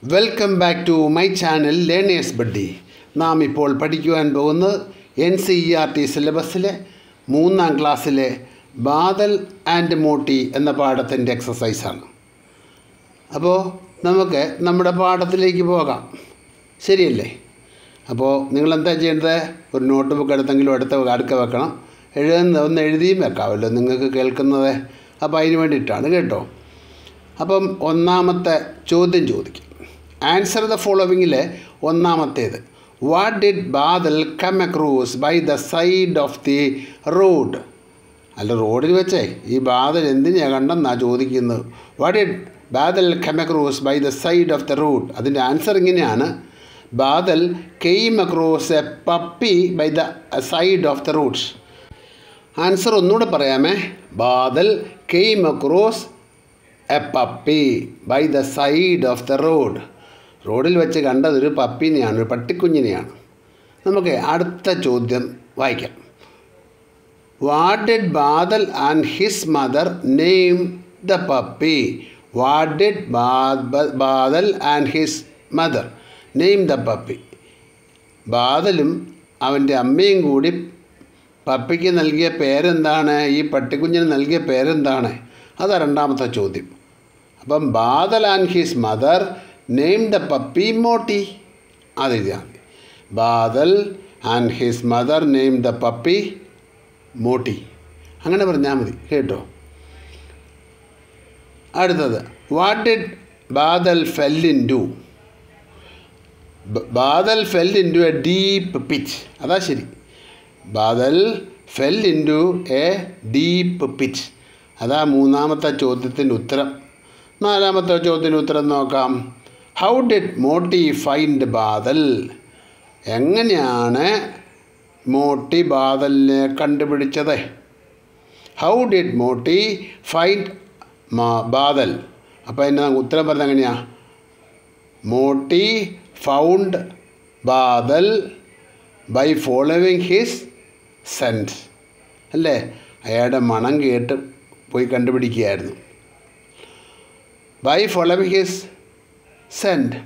welcome back to my channel learners buddy നാം ഇപ്പോൾ പഠിക്കുവാൻ പോകുന്നത് N C E R T സിലബസിലെ മൂന്നാം ക്ലാസ്സിലെ ബാദൽ ആൻഡ് മോട്ടി എന്ന പാഠത്തിൻ്റെ എക്സസൈസാണ് അപ്പോൾ നമുക്ക് നമ്മുടെ പാഠത്തിലേക്ക് പോകാം ശരിയല്ലേ അപ്പോൾ നിങ്ങൾ എന്താ ചെയ്യേണ്ടത് ഒരു നോട്ട് ബുക്ക് എടുത്തെങ്കിലും അടുത്ത അടുക്ക വെക്കണം എഴുതുന്ന ഒന്ന് എഴുതിയും വെക്കാമല്ലോ നിങ്ങൾക്ക് കേൾക്കുന്നത് അപ്പോൾ അതിന് വേണ്ടിയിട്ടാണ് കേട്ടോ അപ്പം ഒന്നാമത്തെ ചോദ്യം ചോദിക്കും ആൻസർ ദ ഫോളോവിങ്ങിലെ ഒന്നാമത്തേത് what did Badal come across by the side of the road അല്ല റോഡിൽ വെച്ചേ ഈ ബാദൽ എന്തിനാ കണ്ടെന്നാ ചോദിക്കുന്നത് what did Badal come across by the side of the road അതിൻ്റെ ആൻസർ ഇങ്ങനെയാണ് Badal came across a puppy by the side of the roads answer ഒന്നുകൂടെ പറയാമേ Badal came across a puppy by the side of the road റോഡിൽ വെച്ച് കണ്ടതൊരു പപ്പിനെയാണ് ഒരു പട്ടിക്കുഞ്ഞിനെയാണ് നമുക്ക് അടുത്ത ചോദ്യം വായിക്കാം what did Badal and his mother name the puppy what did Badal and his mother name the puppy ബാദലും അവൻ്റെ അമ്മയും കൂടി പപ്പിക്ക് നൽകിയ പേരെന്താണ് ഈ പട്ടിക്കുഞ്ഞിന് നൽകിയ പേരെന്താണ് അതാ രണ്ടാമത്തെ ചോദ്യം അപ്പം Badal and his mother name the puppy Moti അതെഴുതിയാൽ മതി Badal and his mother name the puppy Moti അങ്ങനെ പറഞ്ഞാൽ മതി കേട്ടോ അടുത്തത് what did Badal fell into Badal fell into a deep pit അതാ ശരി Badal fell into a deep pit അതാ മൂന്നാമത്തെ ചോദ്യത്തിൻ്റെ ഉത്തരം നാലാമത്തെ ചോദ്യത്തിന് ഉത്തരം നോക്കാം how did Moti find Badal എങ്ങനെയാണ് മോട്ടി ബാദലിനെ കണ്ടുപിടിച്ചത് how did Moti find Badal അപ്പോൾ എന്നെ ഉത്തരം പറഞ്ഞത് എങ്ങനെയാ Moti found Badal by following his sense അല്ലേ അയാളുടെ മണം കേട്ട് പോയി കണ്ടുപിടിക്കുകയായിരുന്നു ബൈ ഫോളോവിങ് ഹിസ് സെൻറ്റ്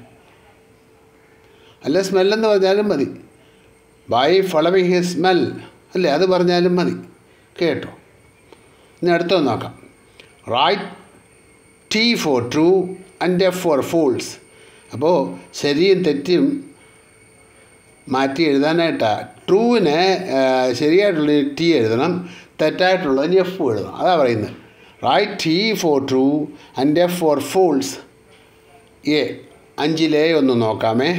അല്ല സ്മെല്ലെന്ന് പറഞ്ഞാലും മതി ബൈ ഫോളോവിങ് ഹിസ് സ്മെൽ അല്ലേ അത് പറഞ്ഞാലും മതി കേട്ടോ ഇനി അടുത്തത് നോക്കാം write T for true and F for false അപ്പോൾ ശരിയും തെറ്റും മാറ്റി എഴുതാനായിട്ടാണ് ട്രൂവിന് ശരിയായിട്ടുള്ള ടി എഴുതണം തെറ്റായിട്ടുള്ളതിന് എഫ് എഴുതണം അതാ പറയുന്നത് write T for true and F for false A അഞ്ചിലെ ഒന്ന് നോക്കാമേ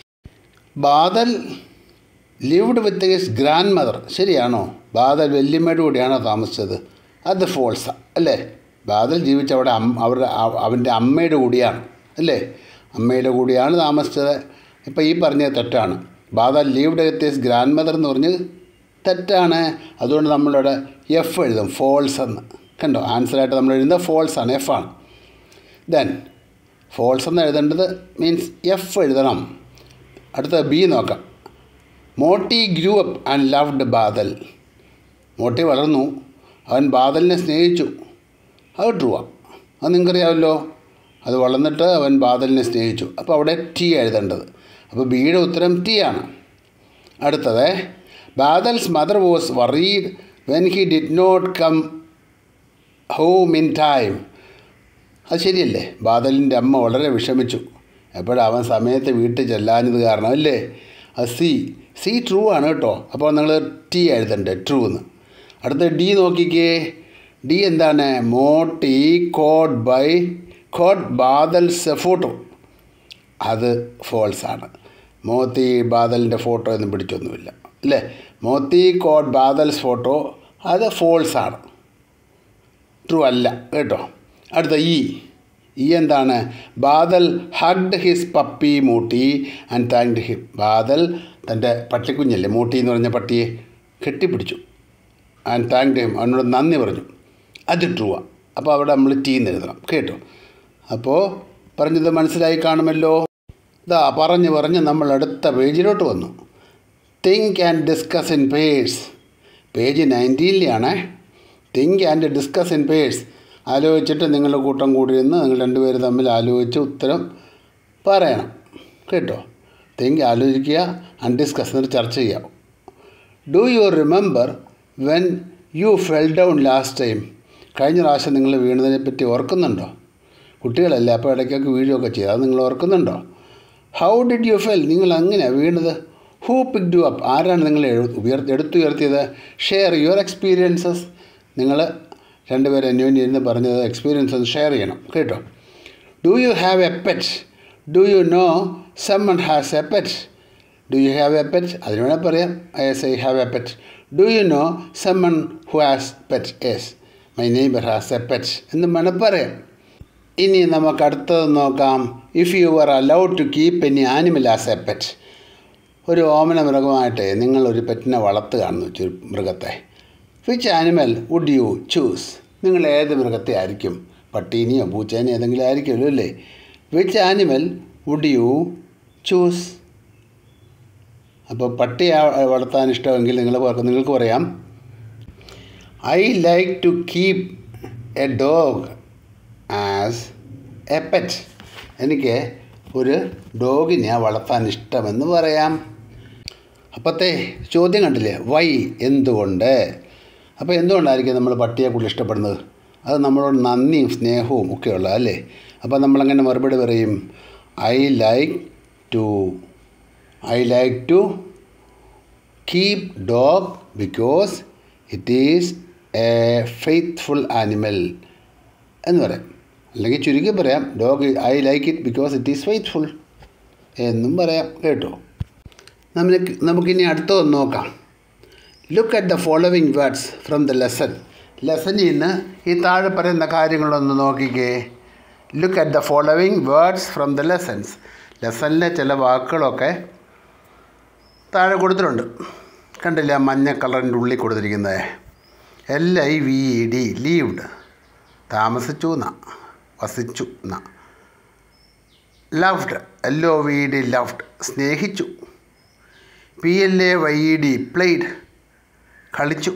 Badal lived with his grandmother ശരിയാണോ ബാദൽ വല്യമ്മയുടെ കൂടെയാണോ താമസിച്ചത് അത് ഫോൾസാ അല്ലേ ബാദൽ ജീവിച്ച അവിടെ അവരുടെ അവൻ്റെ അമ്മയുടെ കൂടിയാണ് അല്ലേ അമ്മയുടെ കൂടിയാണ് താമസിച്ചത് ഇപ്പോൾ ഈ പറഞ്ഞത് തെറ്റാണ് Badal lived with his grandmother എന്ന് പറഞ്ഞ് തെറ്റാണ് അതുകൊണ്ട് നമ്മളിവിടെ എഫ് എഴുതും ഫോൾസ് എന്ന് കണ്ടോ ആൻസറായിട്ട് നമ്മൾ എഴുതുന്നത് ഫോൾസ് ആണ് എഫ് ആണ് ദെൻ ഫോൾസ് എന്ന് എഴുതേണ്ടത് മീൻസ് എഫ് എഴുതണം അടുത്ത ബി നോക്കാം Moti grew up and loved Badal Moti വളർന്നു അവൻ ബാദലിനെ സ്നേഹിച്ചു അത് ട്രൂ ആ അത് നിങ്ങൾക്കറിയാമല്ലോ അത് വളർന്നിട്ട് അവൻ ബാദലിനെ സ്നേഹിച്ചു അപ്പോൾ അവിടെ ടി എഴുതേണ്ടത് അപ്പോൾ ബിയുടെ ഉത്തരം ടി ആണ് അടുത്തത് Badal's mother was worried when he did not come home in time അത് ശരിയല്ലേ ബാദലിൻ്റെ അമ്മ വളരെ വിഷമിച്ചു എപ്പോഴും അവൻ സമയത്ത് വീട്ടിൽ ചെല്ലാഞ്ഞത് കാരണം അല്ലേ അത് സി സി ട്രൂ ആണ് കേട്ടോ അപ്പോൾ നിങ്ങൾ ടി എഴുതണ്ടേ ട്രൂ എന്ന് അടുത്ത ഡി നോക്കിക്കേ ഡി എന്താണ് Moti caught by caught Badal's photo അത് ഫോൾസ് ആണ് മോത്തി ബാദലിൻ്റെ ഫോട്ടോ ഒന്നും പിടിച്ചൊന്നുമില്ല അല്ലേ മോത്തി കോഡ് ബാദൽസ് ഫോട്ടോ അത് ഫോൾസ് ആണ് ട്രൂ അല്ല കേട്ടോ അടുത്ത ഇ ഈ എന്താണ് Badal hugged his puppy Moti and thanked him Badal തൻ്റെ പട്ടിക്കുഞ്ഞല്ലേ മൂട്ടി എന്ന് പറഞ്ഞ പട്ടിയെ കെട്ടിപ്പിടിച്ചു ആൻഡ് താങ്ക്ഡ് ഹിം അവനോട് നന്ദി പറഞ്ഞു അത് ട്രൂ ആ അപ്പോൾ അവിടെ നമ്മൾ ടീ എന്ന് എഴുതണം കേട്ടോ അപ്പോൾ പറഞ്ഞത് മനസ്സിലായി കാണുമല്ലോ ഇതാ പറഞ്ഞ് പറഞ്ഞ് നമ്മൾ അടുത്ത പേജിലോട്ട് വന്നു think and discuss in pairs page നയൻറ്റീനിലാണേ think and discuss in pairs ആലോചിച്ചിട്ട് നിങ്ങളുടെ കൂട്ടം കൂടി ഇരുന്ന് നിങ്ങൾ രണ്ടുപേരും തമ്മിൽ ആലോചിച്ച് ഉത്തരം പറയണം കേട്ടോ തിങ്ക് ആലോചിക്കുക ആൻഡ് ഡിസ്കസ് എന്നിട്ട് ചർച്ച ചെയ്യാം do you remember when you fell down last time കഴിഞ്ഞ പ്രാവശ്യം നിങ്ങൾ വീണതിനെ പറ്റി ഓർക്കുന്നുണ്ടോ കുട്ടികളല്ലേ അപ്പോൾ ഇടയ്ക്കൊക്കെ വീഴുകയൊക്കെ ചെയ്തു അത് നിങ്ങൾ ഓർക്കുന്നുണ്ടോ ഹൗ ഡിഡ് യു ഫെൽ നിങ്ങൾ അങ്ങനെയാണ് വീണത് ഹൂ പിക് ഡു അപ്പ് ആരാണ് നിങ്ങൾ ഉയർ എടുത്തുയർത്തിയത് ഷെയർ യുവർ എക്സ്പീരിയൻസസ് നിങ്ങൾ രണ്ടുപേരും അന്യോന്യം ഇരുന്ന് പറഞ്ഞത് എക്സ്പീരിയൻസ് ഒന്ന് ഷെയർ ചെയ്യണം കേട്ടോ do you have a pet do you know someone has a pet do you have a pet അതിന് വേണേൽ പറയാം yes I have a pet do you know someone who has pet yes my neighbour has a pet എന്ന് വേണേൽ പറയാം ഇനി നമുക്ക് അടുത്തത് നോക്കാം if you are allowed to keep any animal as a pet ഒരു ഓമന മൃഗമായിട്ട് നിങ്ങൾ ഒരു പെറ്റിനെ വളർത്തുകയാണെന്ന് വെച്ചു ഒരു മൃഗത്തെ which animal would you choose നിങ്ങൾ ഏത് മൃഗത്തെ ആയിരിക്കും പട്ടീനെയോ പൂച്ചേനെയോ ഏതെങ്കിലും ആയിരിക്കുമല്ലോ അല്ലേ which animal would you choose അപ്പോൾ പട്ടിയെ വളർത്താൻ ഇഷ്ടമെങ്കിൽ നിങ്ങൾ നിങ്ങൾക്ക് പറയാം I like to keep a dog as a pet എനിക്ക് ഒരു ഡോഗിനെ വളർത്താൻ ഇഷ്ടമെന്ന് പറയാം അപ്പോഴത്തെ ചോദ്യം കണ്ടില്ലേ വൈ എന്തുകൊണ്ട് അപ്പോൾ എന്തുകൊണ്ടായിരിക്കും നമ്മൾ പട്ടിയെ കൂടുതൽ ഇഷ്ടപ്പെടുന്നത് അത് നമ്മളോട് നന്ദിയും സ്നേഹവും ഒക്കെ ഉള്ള അല്ലേ അപ്പോൾ നമ്മളങ്ങനെ മറുപടി പറയും I like to I like to keep dog because it is a faithful animal എന്ന് പറയാം അല്ലെങ്കിൽ ചുരുക്കി പറയാം dog I like it because it is faithful എന്നും പറയാം കേട്ടോ നമുക്ക് നമുക്കിനി അടുത്തതൊന്ന് നോക്കാം look at the following words from the lesson ലെസണിൽ നിന്ന് ഈ താഴെ പറയുന്ന കാര്യങ്ങളൊന്ന് നോക്കിക്കേ look at the following words from the lessons ലെസണിലെ ചില വാക്കുകളൊക്കെ താഴെ കൊടുത്തിട്ടുണ്ട് കണ്ടില്ല മഞ്ഞ കളറിൻ്റെ ഉള്ളിൽ കൊടുത്തിരിക്കുന്നത് L I V E D lived താമസിച്ചു എന്ന വസിച്ചു എന്ന loved L O V D loved സ്നേഹിച്ചു P L A Y E D played കളിച്ചു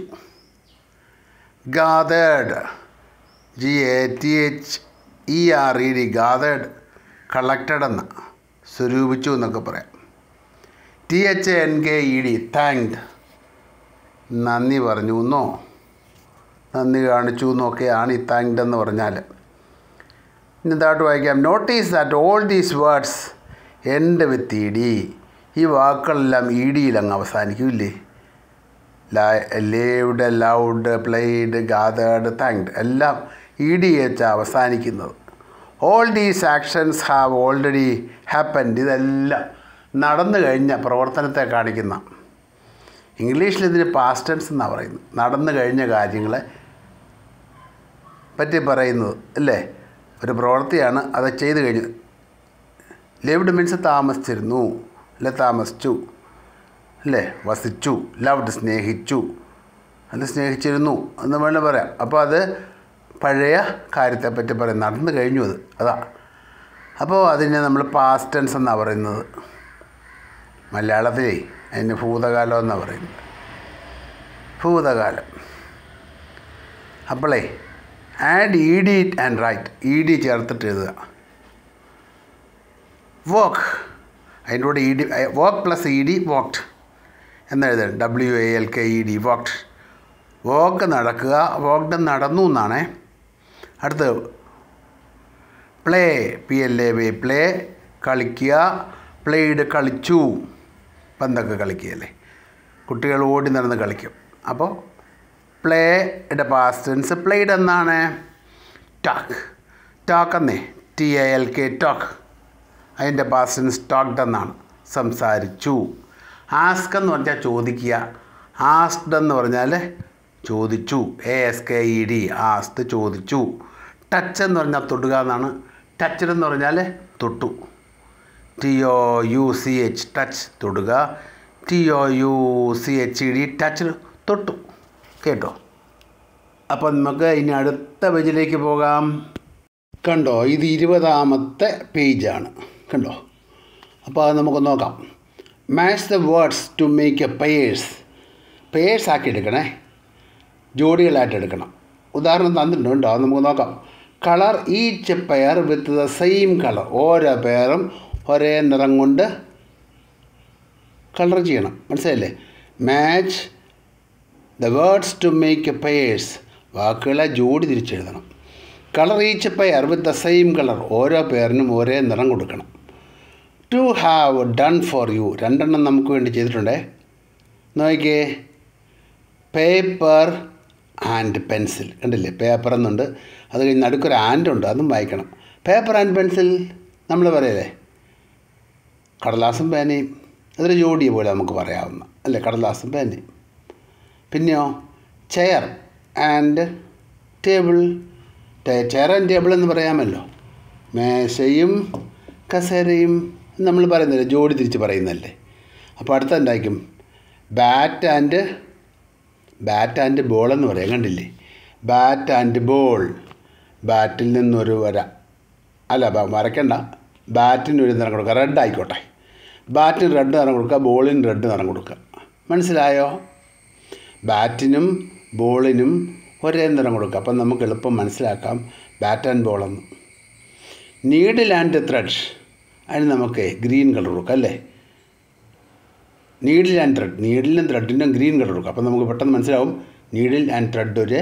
gathered G A T H E R E D gathered collected എന്ന സ്വരൂപിച്ചു എന്നൊക്കെ പറയാം T H N K E D thanked നന്ദി പറഞ്ഞു എന്നോ നന്ദി കാണിച്ചു എന്നൊക്കെയാണ് ഈ താങ്ക്ഡ് എന്ന് പറഞ്ഞാൽ ഇനി താട്ട് വായിക്കാം notice that all these words end with E D ഈ വാക്കുകളെല്ലാം ഇ ഡിയിൽ അങ്ങ് അവസാനിക്കില്ലേ lived loved played gathered thanked എല്ലാം ഇ ഡി വെച്ചാണ് അവസാനിക്കുന്നത് all these actions have already happened ഇതെല്ലാം നടന്നു കഴിഞ്ഞ പ്രവർത്തനത്തെ കാണിക്കുന്ന ഇംഗ്ലീഷിൽ ഇതിന് പാസ്റ്റൻസ് എന്നാണ് പറയുന്നത് നടന്നു കഴിഞ്ഞ കാര്യങ്ങളെ പറ്റി പറയുന്നത് അല്ലേ ഒരു പ്രവൃത്തിയാണ് അത് ചെയ്തു കഴിഞ്ഞത് ലിവ്ഡ് മീൻസ് താമസിച്ചിരുന്നു അല്ലെ താമസിച്ചു അല്ലേ വസിച്ചു ലവ്ഡ് സ്നേഹിച്ചു അല്ല സ്നേഹിച്ചിരുന്നു എന്ന് വേണം പറയാം അപ്പോൾ അത് പഴയ കാര്യത്തെപ്പറ്റി പറയും നടന്നു കഴിഞ്ഞു അത് അതാ അപ്പോൾ അതിനെ നമ്മൾ പാസ്റ്റ് ടെൻസ് എന്നാണ് പറയുന്നത് മലയാളത്തിലേ അതിന് ഭൂതകാലം എന്നാണ് പറയുന്നത് ഭൂതകാലം അപ്പോളേ add E D and write E D ചേർത്തിട്ട് എഴുതുക വർക്ക് അതിൻ്റെ കൂടെ E D work plus E D walked എന്നെഴുതുക W A L K E D walked walk നടക്കുക വോക്ഡ് നടന്നു എന്നാണേ അടുത്ത് play P L A V play കളിക്കുക പ്ലേഡ് കളിച്ചു പന്തൊക്കെ കളിക്കുകയല്ലേ കുട്ടികൾ ഓടി നടന്ന് കളിക്കും അപ്പോൾ പ്ലേയുടെ പാസ്റ്റൻസ് പ്ലേഡ് എന്നാണ് ടാക്ക് ടാക്ക് എന്നേ T A L K talk അതിൻ്റെ പാസ്റ്റൻസ് ടോക്ഡ് എന്നാണ് സംസാരിച്ചു ആസ്ക് എന്ന് പറഞ്ഞാൽ ചോദിക്കുക ആസ്ക്ഡ് എന്ന് പറഞ്ഞാൽ ചോദിച്ചു A S K E D asked ചോദിച്ചു ടച്ച് എന്ന് പറഞ്ഞാൽ തൊടുക എന്നാണ് ടച്ചഡ് എന്ന് പറഞ്ഞാൽ തൊട്ടു T O U C H touch തൊടുക T O U C H E D touch തൊട്ടു കേട്ടോ അപ്പോൾ നമുക്ക് ഇനി അടുത്ത പേജിലേക്ക് പോകാം കണ്ടോ ഇത് ഇരുപതാമത്തെ പേജാണ് കണ്ടോ അപ്പോൾ അത് നമുക്ക് നോക്കാം match the words to make a pairs pairs ആക്കി എടുക്കണേ ജോഡികളായിട്ട് എടുക്കണം ഉദാഹരണം തന്നിട്ടുണ്ട് കേട്ടോ അത് നമുക്ക് നോക്കാം colour each pair with the same colour ഓരോ പെയറും ഒരേ നിറം കൊണ്ട് കളർ ചെയ്യണം മനസ്സിലായില്ലേ match the words to make a pairs വാക്കുകളെ ജോഡി തിരിച്ചെഴുതണം colour each pair with the same colour ഓരോ പേരിനും ഒരേ നിറം കൊടുക്കണം to have done for you രണ്ടെണ്ണം നമുക്ക് വേണ്ടി ചെയ്തിട്ടുണ്ടേ നോക്കിയേ പേപ്പർ ആൻഡ് പെൻസിൽ കണ്ടില്ലേ പേപ്പർ എന്നുണ്ട് അത് കഴിഞ്ഞ് നടുക്കൊരു ആൻഡ് ഉണ്ട് അതും വായിക്കണം പേപ്പർ ആൻഡ് പെൻസിൽ നമ്മൾ പറയല്ലേ കടലാസും പേനയും അതൊരു ജോഡി പോലെ നമുക്ക് പറയാവുന്ന അല്ലേ കടലാസും പേനയും പിന്നെയോ chair and table chair and table എന്ന് പറയാമല്ലോ മേശയും കസേരയും നമ്മൾ പറയുന്നില്ലേ ജോഡി തിരിച്ച് പറയുന്നല്ലേ അപ്പോൾ അടുത്ത എന്തായിരിക്കും bat and bat and ball എന്ന് പറയാം കണ്ടില്ലേ ബാറ്റ് ആൻഡ് ബോൾ ബാറ്റിൽ നിന്നൊരു വര അല്ല ബ- വരയ്ക്കണ്ട ബാറ്റിന് ഒരു നിറം കൊടുക്കുക റെഡ് ആയിക്കോട്ടെ ബാറ്റിന് റെഡ് നിറം കൊടുക്കുക ബോളിന് റെഡ് നിറം കൊടുക്കുക മനസ്സിലായോ ബാറ്റിനും ബോളിനും ഒരേ നിറം കൊടുക്കുക അപ്പം നമുക്ക് എളുപ്പം മനസ്സിലാക്കാം ബാറ്റ് ആൻഡ് ബോളെന്ന് നീഡിൽ ആൻഡ് ത്രെഡ് അതിന് നമുക്ക് ഗ്രീൻ കളർ കൊടുക്കാം അല്ലേ നീഡിൽ ആൻഡ് ത്രെഡ് നീഡിലും ത്രെഡിനും ഗ്രീൻ കളർ കൊടുക്കും അപ്പം നമുക്ക് പെട്ടെന്ന് മനസ്സിലാവും നീഡിൽ ആൻഡ് ത്രെഡ് ഒരു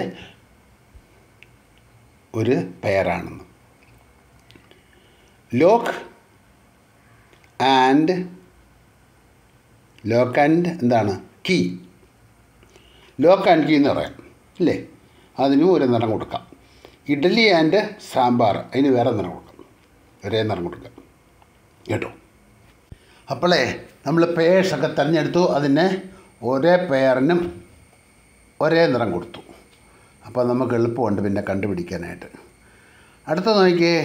ഒരു പെയറാണെന്ന് ലോക്ക് ആൻഡ് ലോക്ക് ആൻഡ് എന്താണ് കീ ലോക്ക് ആൻഡ് കീ എന്ന് പറയാം അല്ലേ അതിനും ഒരു നിറം കൊടുക്കാം ഇഡ്ഡലി ആൻഡ് സാമ്പാർ അതിന് വേറെ നിറം കൊടുക്കാം ഒരേ നിറം കൊടുക്കാം കേട്ടോ അപ്പോളേ നമ്മൾ പേഴ്സൊക്കെ തിരഞ്ഞെടുത്തു അതിന് ഒരേ പേരിനും ഒരേ നിറം കൊടുത്തു അപ്പോൾ നമുക്ക് എളുപ്പമുണ്ട് പിന്നെ കണ്ടുപിടിക്കാനായിട്ട് അടുത്ത നോക്കിയേ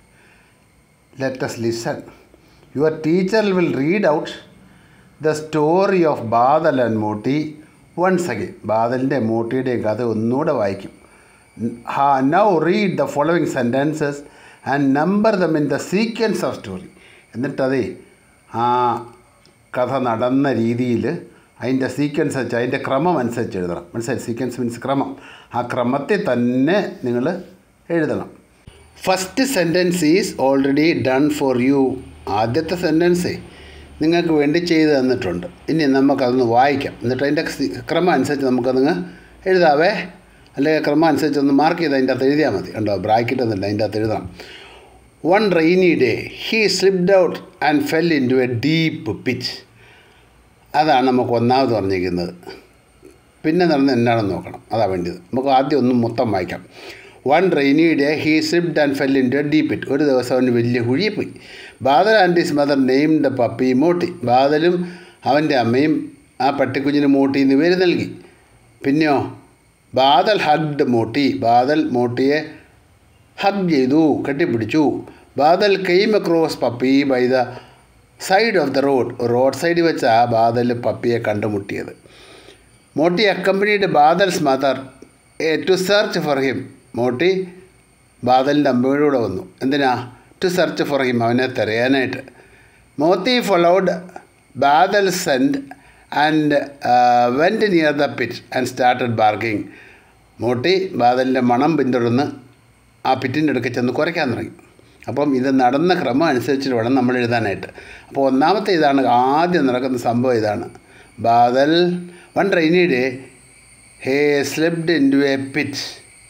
let's listen your teacher will read out the story of Badal and Moti once again ബാദലിൻ്റെ മോട്ടിയുടെയും കഥ ഒന്നുകൂടെ വായിക്കും ഹാ now read the following sentences and number them in the sequence of story എന്നിട്ടതേ ആ കഥ നടന്ന രീതിയിൽ അതിൻ്റെ സീക്വൻസ് വെച്ച് അതിൻ്റെ ക്രമം അനുസരിച്ച് എഴുതണം മനസ്സിലായി സീക്വൻസ് മീൻസ് ക്രമം ആ ക്രമത്തിൽ തന്നെ നിങ്ങൾ എഴുതണം first sentence is already done for you ആദ്യത്തെ സെൻറ്റൻസേ നിങ്ങൾക്ക് വേണ്ടി ചെയ്തു തന്നിട്ടുണ്ട് ഇനി നമുക്കതൊന്ന് വായിക്കാം എന്നിട്ട് അതിൻ്റെ സി- ക്രമം അനുസരിച്ച് നമുക്കതങ്ങ് എഴുതാവേ അല്ലെങ്കിൽ ക്രമം അനുസരിച്ച് ഒന്ന് മാർക്ക് ചെയ്ത് അതിൻ്റെ അകത്ത് എഴുതിയാൽ മതി ഉണ്ടോ ബ്രാക്കറ്റ് ഒന്നുമില്ല അതിൻ്റെ അകത്ത് എഴുതണം one rainy day he slipped out and fell into a deep pit അതാണ് നമുക്ക് ഒന്നാമത് പറഞ്ഞിരിക്കുന്നത് പിന്നെ നടന്ന് എന്താണെന്ന് നോക്കണം അതാണ് വേണ്ടത് നമുക്ക് ആദ്യം ഒന്ന് മൊത്തം വായിക്കാം one rainy day he slipped and fell into a deep it ഒരു ദിവസം അവന് വലിയ കുഴിയിൽ പോയി Badal and his mother named puppy Moti ബാദലും അവൻ്റെ അമ്മയും ആ പട്ടിക്കുഞ്ഞിന് മോട്ടി എന്ന് പേര് നൽകി പിന്നെയോ ബാദൽ ഹഗ്ഡ് മോട്ടി ബാദൽ മോട്ടിയെ ഹഗ് ചെയ്തു കെട്ടിപ്പിടിച്ചു Badal came across puppy by the side of the road road സൈഡിൽ വെച്ച് ആ ബാദൽ പപ്പിയെ കണ്ടുമുട്ടിയത് Moti accompanied Badal's mother to search for him Moti ബാദലിൻ്റെ അമ്മയുടെ കൂടെ വന്നു എന്തിനാ ടു സെർച്ച് ഫോർ ഹിം അവനെ തിരയാനായിട്ട് Moti followed Badal scent and went near the pit and started barking Moti ബാദലിൻ്റെ മണം പിന്തുടർന്ന് ആ പിറ്റിൻ്റെ അടുക്ക ചെന്ന് കുറയ്ക്കാൻ തുടങ്ങി അപ്പം ഇത് നടന്ന ക്രമം അനുസരിച്ചിട്ട് വേണം നമ്മൾ എഴുതാനായിട്ട് അപ്പോൾ ഒന്നാമത്തെ ഇതാണ് ആദ്യം നടക്കുന്ന സംഭവം ഇതാണ് Badal one rainy day he slipped into a pit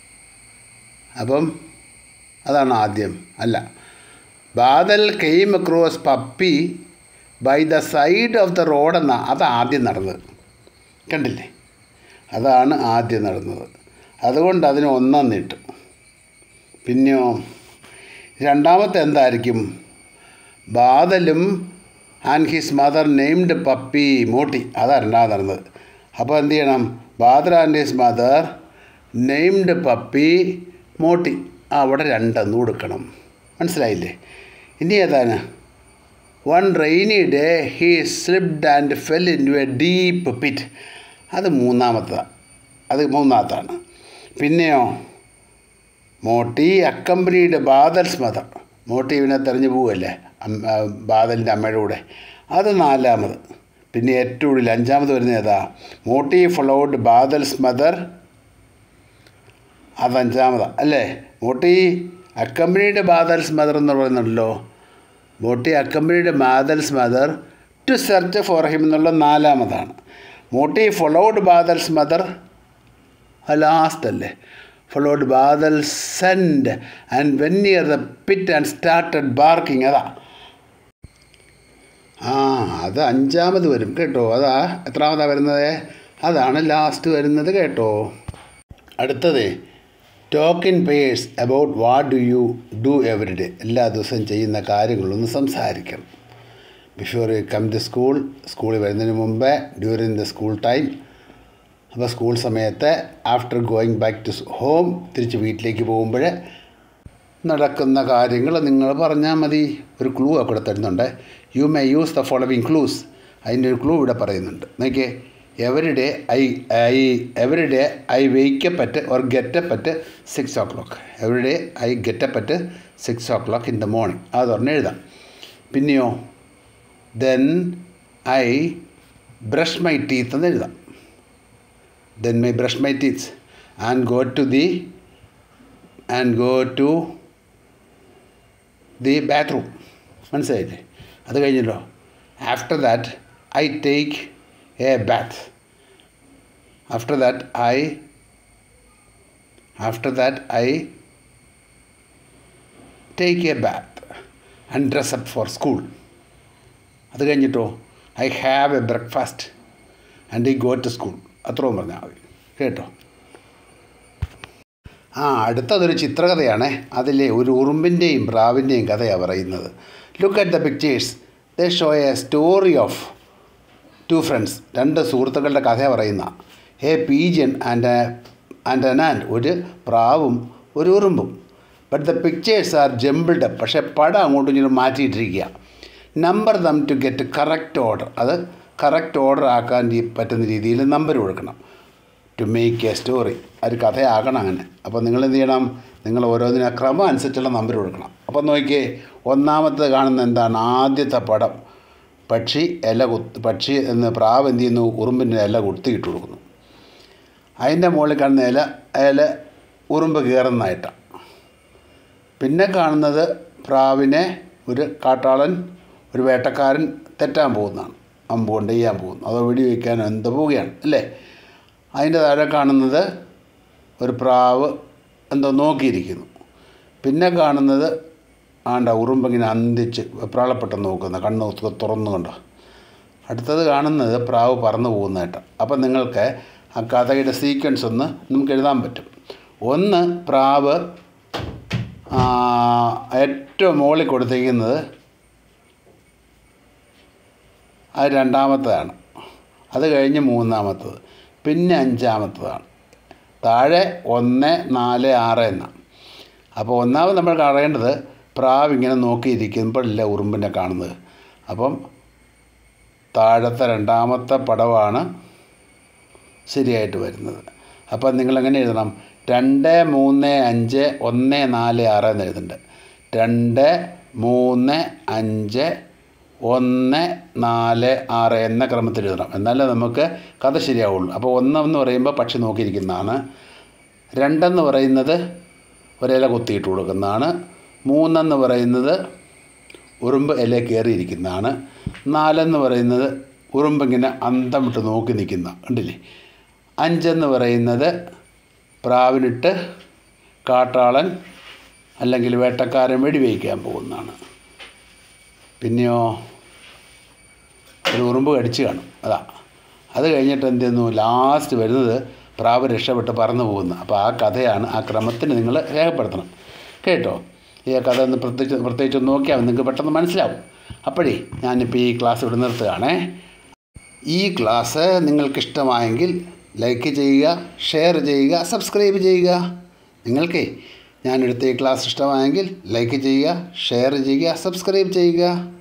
അപ്പം അതാണ് ആദ്യം അല്ല Badal came across puppy by the side of the road എന്ന അത് ആദ്യം നടന്നത് കണ്ടില്ലേ അതാണ് ആദ്യം നടന്നത് അതുകൊണ്ട് അതിന് ഒന്നാം നീട്ടും പിന്നെയോ രണ്ടാമത്തെ എന്തായിരിക്കും ബാദലും and his mother named puppy Moti അതാണ് രണ്ടാമത് നടന്നത് അപ്പോൾ എന്ത് ചെയ്യണം Badal and his mother named puppy Moti ആ അവിടെ രണ്ടെന്ന് കൊടുക്കണം മനസ്സിലായില്ലേ ഇനി ഏതാണ് one rainy day he slipped and fell into a deep pit അത് മൂന്നാമത്തതാണ് അത് മൂന്നാമത്താണ് പിന്നെയോ മോട്ടി അക്കമ്പനീഡ് ബാദൽസ് മദർ മോട്ടി ഇവനെ തെരഞ്ഞു പോവല്ലേ അമ്മ ബാദലിൻ്റെ അമ്മയുടെ കൂടെ അത് നാലാമത് പിന്നെ ഏറ്റവും കൂടുതൽ അഞ്ചാമത് വരുന്നത് ഏതാ മോട്ടി ഫോളോഡ് ബാദൽസ് മദർ അത് അഞ്ചാമതാണ് അല്ലേ മോട്ടി അക്കമ്പനീഡ് ബാദൽസ് മദർ എന്ന് പറയുന്നുണ്ടല്ലോ മോട്ടി അക്കമ്പനിയുടെ Badal's mother to search for him എന്നുള്ള നാലാമതാണ് Moti followed Badal's mother last അല്ലേ followed Badal scent and went near the pit and started barking അതാ ആ അത് അഞ്ചാമത് വരും കേട്ടോ അതാ എത്രാമതാണ് വരുന്നത് അതാണ് ലാസ്റ്റ് വരുന്നത് കേട്ടോ അടുത്തത് talk in pairs about what do you do every day എല്ലാ ദിവസവും ചെയ്യുന്ന കാര്യങ്ങളൊന്ന് സംസാരിക്കണം before you come to school സ്കൂളിൽ വരുന്നതിന് മുമ്പേ ഡ്യൂറിങ് ദ സ്കൂൾ ടൈം അപ്പോൾ സ്കൂൾ സമയത്ത് after going back to home തിരിച്ച് വീട്ടിലേക്ക് പോകുമ്പോൾ നടക്കുന്ന കാര്യങ്ങൾ നിങ്ങൾ പറഞ്ഞാൽ മതി ഒരു ക്ലൂ ഒക്കെ ഇവിടെ തരുന്നുണ്ട് you may use the following clues അതിൻ്റെ ഒരു ക്ലൂ ഇവിടെ പറയുന്നുണ്ട് നോക്കിയേ every day I I every day I wake up at or get up at six o'clock every day I get up at six o'clock in the morning അത് പറഞ്ഞ് എഴുതാം പിന്നെയോ then I brush my teeth എന്ന് എഴുതാം then my brush my teeths and go to the and go to the bathroom മനസ്സിലായില്ലേ അത് കഴിഞ്ഞല്ലോ after that I take a bath after that I after that I take a bath and dress up for school അത് കഴിഞ്ഞിട്ടോ I have a breakfast and I go to school അത്രയും പറഞ്ഞാൽ മതി കേട്ടോ ആ അടുത്തതൊരു ചിത്രകഥയാണ് അതിലെ ഒരു ഉറുമ്പിൻ്റെയും പ്രാവിൻ്റെയും കഥയാണ് പറയുന്നത് look at the pictures the show a story of two friends രണ്ട് സുഹൃത്തുക്കളുടെ കഥ പറയുന്ന a pigeon and and an and ഒരു പ്രാവും ഒരു ഉറുമ്പും but the pictures are jumbled up പക്ഷേ പടം അങ്ങോട്ടും ഇങ്ങോട്ടും മാറ്റിയിട്ടിരിക്കുക number them to get correct order അത് കറക്റ്റ് ഓർഡർ ആക്കാൻ ഈ- പറ്റുന്ന രീതിയിൽ നമ്പർ കൊടുക്കണം ടു മേക്ക് എ സ്റ്റോറി ഒരു കഥയാകണം അങ്ങനെ അപ്പോൾ നിങ്ങൾ എന്ത് ചെയ്യണം നിങ്ങൾ ഓരോന്നിനും ആ ക്രമം അനുസരിച്ചുള്ള നമ്പർ കൊടുക്കണം അപ്പോൾ നോക്കിയേ ഒന്നാമത്തെ കാണുന്ന എന്താണ് ആദ്യത്തെ പടം പക്ഷി ഇല കുത്ത് പക്ഷി എന്ന് പ്രാവ് എന്ത് ചെയ്യുന്നു ഉറുമ്പിൻ്റെ ഇല കുത്തിയിട്ട് കൊടുക്കുന്നു അതിൻ്റെ മുകളിൽ കാണുന്ന ഇല ഇല ഉറുമ്പ് കയറുന്നതായിട്ടാണ് പിന്നെ കാണുന്നത് പ്രാവിനെ ഒരു കാട്ടാളൻ ഒരു വേട്ടക്കാരൻ തെറ്റാൻ പോകുന്നതാണ് അമ്പ് കൊണ്ട് ചെയ്യാൻ പോകുന്നു അതോ വെടി വയ്ക്കാൻ എന്ത് പോവുകയാണ് അല്ലേ അതിൻ്റെ താഴെ കാണുന്നത് ഒരു പ്രാവ് എന്തോ നോക്കിയിരിക്കുന്നു പിന്നെ കാണുന്നത് ആണ്ട ഉറുമ്പിങ്ങനെ അന്തിച്ച് വെപ്രാളപ്പെട്ട് നോക്കുന്ന കണ്ണ് തു- തുറന്നു കണ്ടോ അടുത്തത് കാണുന്നത് പ്രാവ് പറന്നു പോകുന്നതായിട്ട് അപ്പം നിങ്ങൾക്ക് ആ കഥയുടെ സീക്വൻസ് ഒന്ന് നമുക്ക് എഴുതാൻ പറ്റും ഒന്ന് പ്രാവ് ആ, ഏറ്റവും മുകളിൽ കൊടുത്തിരിക്കുന്നത് അത് രണ്ടാമത്തതാണ് അത് കഴിഞ്ഞ് മൂന്നാമത്തത് പിന്നെ അഞ്ചാമത്തതാണ് താഴെ ഒന്ന് നാല് ആറ് എന്നാണ് അപ്പോൾ ഒന്നാമത് നമ്മൾ അറിയേണ്ടത് പ്രാവ് ഇങ്ങനെ നോക്കിയിരിക്കുമ്പോഴല്ല ഉറുമ്പിനെ കാണുന്നത് അപ്പം താഴത്തെ രണ്ടാമത്തെ പടമാണ് ശരിയായിട്ട് വരുന്നത് അപ്പം നിങ്ങളെങ്ങനെ എഴുതണം രണ്ട് മൂന്ന് അഞ്ച് ഒന്ന് നാല് ആറ് എന്ന് എഴുതുന്നുണ്ട് രണ്ട് മൂന്ന് അഞ്ച് ഒന്ന് നാല് ആറ് എന്ന ക്രമത്തിൽ എഴുതണം എന്നാലേ നമുക്ക് കഥ ശരിയാവുള്ളൂ അപ്പോൾ ഒന്നെന്ന് പറയുമ്പോൾ പക്ഷി നോക്കിയിരിക്കുന്നതാണ് രണ്ടെന്ന് പറയുന്നത് ഒരില കുത്തിയിട്ട് കൊടുക്കുന്നതാണ് മൂന്നെന്ന് പറയുന്നത് ഉറുമ്പ് ഇല കയറിയിരിക്കുന്നതാണ് നാലെന്ന് പറയുന്നത് ഉറുമ്പ് ഇങ്ങനെ അന്തം വിട്ട് നോക്കി നിൽക്കുന്ന കണ്ടില്ലേ അഞ്ചെന്ന് പറയുന്നത് പ്രാവിനിട്ട് കാട്ടാളൻ അല്ലെങ്കിൽ വേട്ടക്കാരൻ വെടിവയ്ക്കാൻ പോകുന്നതാണ് പിന്നെയോ ഒരു ഉറുമ്പ് കടിച്ച് കാണും അതാ അത് കഴിഞ്ഞിട്ട് എന്ത് ചെയ്യുന്നു ലാസ്റ്റ് വരുന്നത് പ്രാവ് രക്ഷപ്പെട്ട് പറന്നു പോകുന്നു അപ്പോൾ ആ കഥയാണ് ആ ക്രമത്തിന് നിങ്ങൾ രേഖപ്പെടുത്തണം കേട്ടോ ഈ കഥ ഒന്ന് പ്രത്യേകിച്ച് പ്രത്യേകിച്ച് ഒന്ന് നോക്കിയാൽ നിങ്ങൾക്ക് പെട്ടെന്ന് മനസ്സിലാവും അപ്പോഴേ ഞാനിപ്പോൾ ഈ ക്ലാസ് ഇവിടെ നിർത്തുകയാണേ ഈ ക്ലാസ് നിങ്ങൾക്കിഷ്ടമായെങ്കിൽ ലൈക്ക് ചെയ്യുക ഷെയർ ചെയ്യുക സബ്സ്ക്രൈബ് ചെയ്യുക നിങ്ങൾക്കേ ഞാനെടുത്ത ഈ ക്ലാസ് ഇഷ്ടമായെങ്കിൽ ലൈക്ക് ചെയ്യുക ഷെയർ ചെയ്യുക സബ്സ്ക്രൈബ് ചെയ്യുക